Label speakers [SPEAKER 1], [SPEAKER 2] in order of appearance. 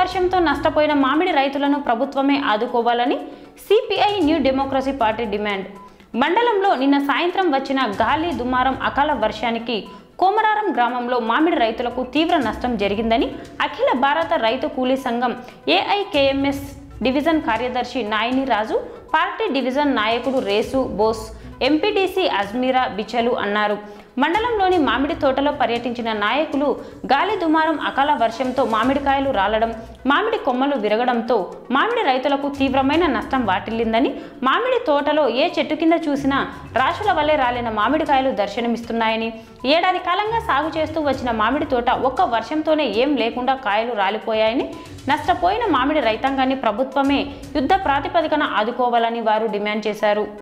[SPEAKER 1] వర్షంతో నష్టపోయిన మామిడి రైతులను ప్రభుత్వమే ఆదుకోవాలని CPI new democracy party demand మండలంలో నిన్న సాయంత్రం వచ్చిన గాలి దుమారం అకాల వర్షానికి కోమరారం గ్రామంలో మామిడి రైతులకు తీవ్ర నష్టం జరిగిందని అఖిల భారత రైతు కూలీ సంఘం ఏఐకేఎంఎస్ డివిజన్ కార్యదర్శి నాయని రాజు పార్టీ డివిజన్ నాయకుడు రేసు బోస్ ఎంపీటీసీ అజ్మీరా బిచలు అన్నారు మండలంలోని మామిడి తోటలో పర్యటించిన నాయకులు గాలి దుమారం అకాల వర్షంతో మామిడికాయలు రాలడం మామిడి కొమ్మలు విరగడంతో మామిడి రైతులకు తీవ్రమైన నష్టం వాటిల్లిందని మామిడి తోటలో ఏ చెట్టు కింద చూసినా రాశుల వల్లే రాలిన మామిడికాయలు దర్శనమిస్తున్నాయని ఏడాది కాలంగా సాగు చేస్తూ వచ్చిన మామిడి తోట ఒక్క వర్షంతోనే ఏం లేకుండా కాయలు రాలిపోయాయని నష్టపోయిన మామిడి రైతాంగాన్ని ప్రభుత్వమే యుద్ధ ప్రాతిపదికన ఆదుకోవాలని వారు డిమాండ్ చేశారు